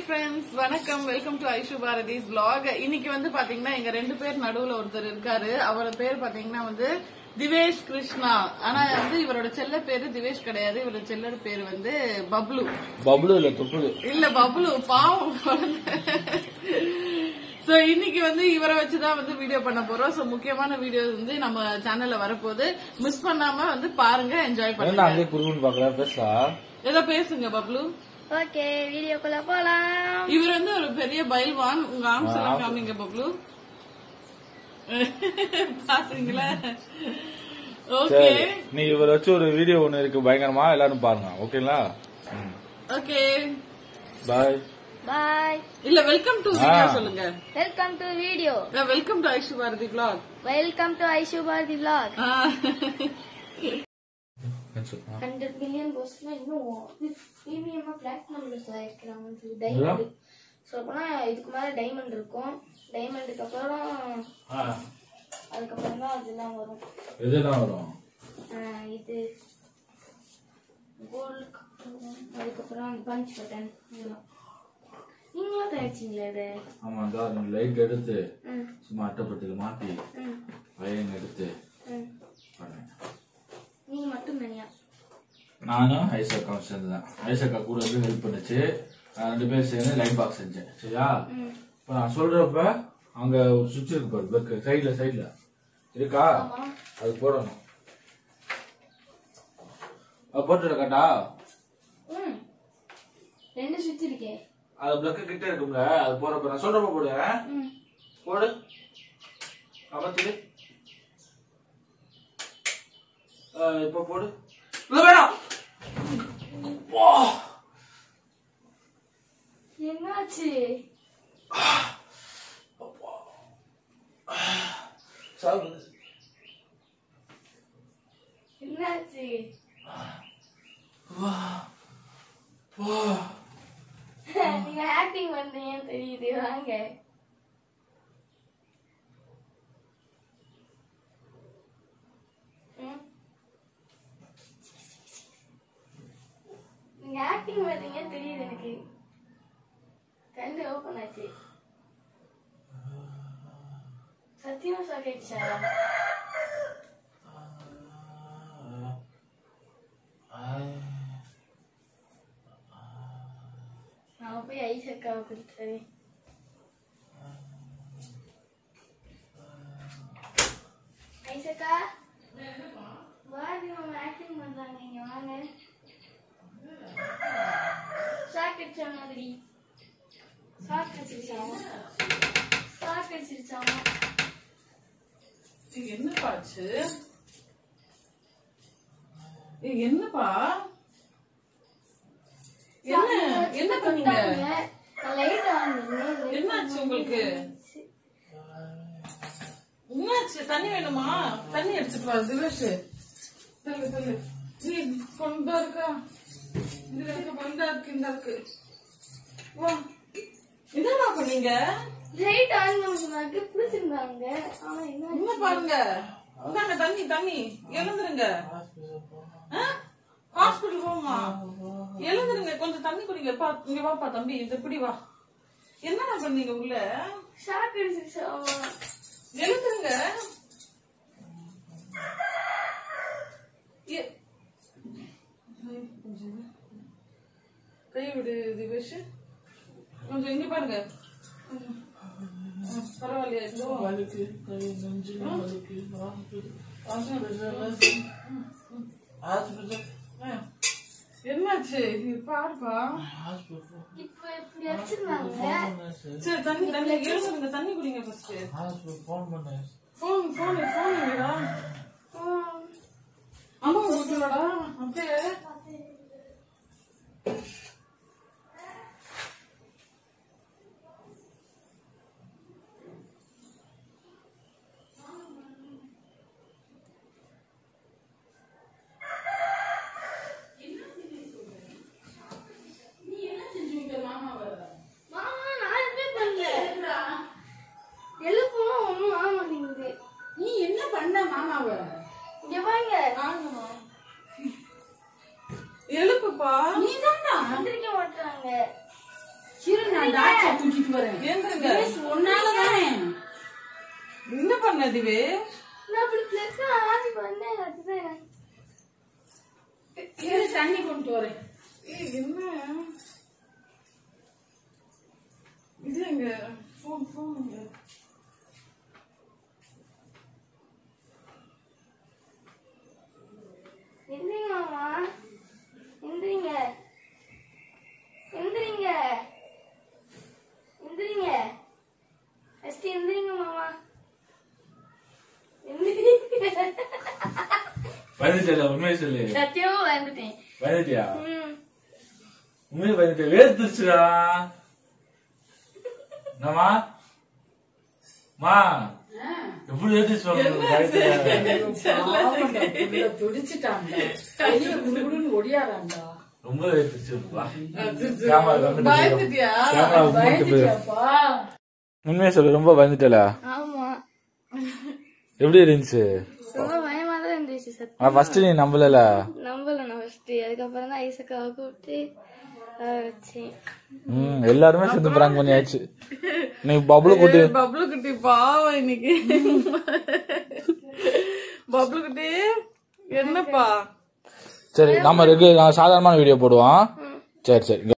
Friends வணக்கம் welcome to Aishu Bharathi's vlog இன்னைக்கு வந்து பாத்தீங்கன்னா எங்க ரெண்டு பேர் நடுவுல ஒருத்தர் இருக்காரு அவரோட பேர் பாத்தீங்கன்னா வந்து திவேஷ் கிருஷ்ணா ஆனா வந்து இவரோட செல்ல பேரு திவேஷ் கிடையாது இவரோட செல்லர் பேரு வந்து பப்ளு பப்ளு இல்ல துப்புது இல்ல பப்ளு பாவம் சோ இன்னைக்கு வந்து இவரை வச்சுதான் வந்து வீடியோ பண்ண போறோம் சோ முக்கியமான வீடியோ வந்து நம்ம சேனல்ல வரப்போகுது மிஸ் பண்ணாம வந்து பாருங்க என்ஜாய் என்ன பண்ணுங்க அங்கே குருகுன்னு பாக்கல பேசா ஏதோ பேசுங்க பப்ளு ஓகே வீடியோக்குள்ள போலாம் இவர் வந்து ஒரு பெரிய பைல்வான் உங்க ஆம்ஸ் எல்லாம் காமிங்க பப்ளு பாத்தீங்களா ஓகே சரி நீ இவரை வச்சு ஒரு வீடியோ ஒண்ணு இருக்கு பயங்கரமா எல்லாரும் பாருங்க ஓகேங்களா ஓகே பாய் பாய் இல்ல வெல்கம் டு வீடியோ ஆ. சொல்லுங்க welcome to video welcome to Aishu Bharathi vlog welcome to Aishu Bharathi vlog ஆ. ஹண்ட்ரட் மில்லியன் போஸ்ட்னா இன்னும் பிரீமியமா பிளாட்டினம் ஆயிருக்கிறாங்க இதா? டைமண்ட் சொல்ல போனா இதுக்கு மேல டைமண்ட் இருக்கும் டைமண்டுக்கு அப்புறம் அதுக்கப்புறம் தான் அதெல்லாம் வரும் எதுலாம் வரும் ஆஹ் இது கோல்டு அதுக்கப்புறம் பஞ்ச் பட்டன் இதெல்லாம் நீங்களும் தயாரிச்சிங்களா இது ஆமா அந்த ரெண்டு லைட் எடுத்து ம் சும்மா அட்டைப்பட்டியில் மாட்டி ம் வயங்க எடுத்து ம் பண்ணேன் நீங்க மட்டும் தனியா நானும் ஐசக்காவும் சேர்ந்து தான் ஐசக்கா கூட இருந்து ஹெல்ப் பண்ணுச்சு நான் ரெண்டு பேரும் சேர்ந்து லைட் பாக்ஸ் செஞ்சேன் சரியா ம் இப்போ நான் சொல்றப்ப அங்க ஒரு சுவிட்ச் இருக்கு பாரு பிளக் சைட்ல சைட்ல இருக்கா ஆமா அது போடணும் அது போட்டு கட்டா ம் ரெண்டு சுவிட்ச் இருக்கே அது பிளக்கு கிட்ட இருக்கும்ல அது போறப்ப நான் சொல்றப்ப போடு ஆ? ம் போடு அமர்த்திடு ஆ, இப்ப போடு இல்ல வேணாம் வா என்னாச்சு சாப்பிடு என்னாச்சு வா வா நீங்க ஆக்டிங் பண்றீங்கன்னு தெரியுது வாங்க ம். நீங்க ஆக்டிங் பண்றீங்கன்னு தெரியுது எனக்கு கண்டு ஓபன் ஆச்சு சத்தியமா ஷாக் ஆயிடுச்சா நான் போய் ஐஸ் அக்காவை கொடுத்துறேன் ஐஸ் அக்கா வாடி மாமா ஆக்டிங் பண்றாங்க இங்க வாங்க ஷாக் அடிச்ச மாதிரி ஷாக் அடிச்சிருச்சாமா ஷாக் அடிச்சிருச்சாமா இது என்னப்பா ஆச்சு இது என்னப்பா என்ன என்ன பண்ணீங்க லைட் ஆன் என்னாச்சு உங்களுக்கு என்னாச்சு தண்ணி வேணுமா தண்ணி எடுத்துட்டு வா திவேஷ் தள்ளு தள்ளு நீ கொண்டா இருக்கா இதுல இருக்க கொண்டா இருக்கு இந்த இருக்கு வா என்னடா பண்ணீங்க லைட் ஆன் பண்ண சொன்னாங்க பிடிச்சிருந்தாங்க ஆனா என்ன என்ன பாருங்க இந்தாங்க தண்ணி தண்ணி எழுந்துருங்க ஹாஸ்பிட்டல் போமா எழுந்துருங்க கொஞ்சம் தண்ணி குடிங்க பா இங்க வாப்பா தம்பி இது இப்படி வா என்னடா பண்ணீங்க உள்ள ஷாக் அடிச்சிருச்சாமா எழுந்துருங்க எ- கை விடு திவேஷ் கொஞ்சம் இங்க பாருங்க ம், பரவாயில்லையா இதோ ஆ. என்னாச்சு இது பாருப்பா இப்ப இப்படி அடிச்சிருந்தாங்க சரி தண்ணி தண்ணி எழுதுங்க தண்ணி குடிங்க ஃபர்ஸ்ட் ஃபோன் ஃபோன் ஃபோன் இல்லடா அம்மா வீட்டுலடா அப்படியே மாமா நான் எதுவுமே பண்ணல எழுப்பணும் ஒண்ணும் ஆக மாட்டேங்குது நீ என்ன பண்ண மாமாவ இங்க வாங்க எழுப்புப்பா நீதான்டா டாக்டரை தூக்கிட்டு வரேன் ஏந்திருங்க ஒன்னாலதானே என்ன பண்ண திவே நான் அப்படி பிளஸ் ஆன் பண்ணேன் அதுதான் இரு தண்ணி கொண்டு வரேன் ஏய், என்ன இது எங்க போன் போன் எந்திரிங்க மாமா எந்திரிங்க எந்திரிங்க எந்திரிங்க ஃபர்ஸ்ட் எந்திரிங்க மாமா எந்திரிங்க பயந்துட்டல உண்மையை சொல்லு சத்தியமா வந்துட்டேன் பயந்துட்டியா ம் உண்மையை பயந்துட்ட வேர்த்துருச்சுடா என்னம்மா மா எப்படி வேர்த்துச்சு பாருங்க பயத்துல பாவம்டா, புள்ள துடிச்சிட்டான்டா கையில குடுகுடுன்னு ஒடியாரான்டா ரொம்ப வேர்த்துச்சு வா. கேமரா கம்மிட்டு போயிடும். பயந்துட்டியா கேமரா மூட்டு போயிடும். பயந்துட்டியாப்பா உண்மையை சொல்லு ரொம்ப பயந்துட்டல ஆமா எப்படி இருந்துச்சு ரொம்ப பயமா தான் இருந்துச்சு சத்தியம் ஃபர்ஸ்ட் நீ நம்பலல நம்பல நான் ஃபர்ஸ்ட் அதுக்கப்புறம் தான் ஐசக்காவை கூப்பிட்டு வர வச்சேன் ம் எல்லாருமே சேர்ந்து பிராங்க் பண்ணியாச்சு நீ பபுளு குட்டி பப்ளு குட்டி பாவம் இன்னைக்கு பப்ளு குட்டி என்னப்பா சரி நம்ம ரெகு சாதாரணமான வீடியோ போடுவோம் சரி சரி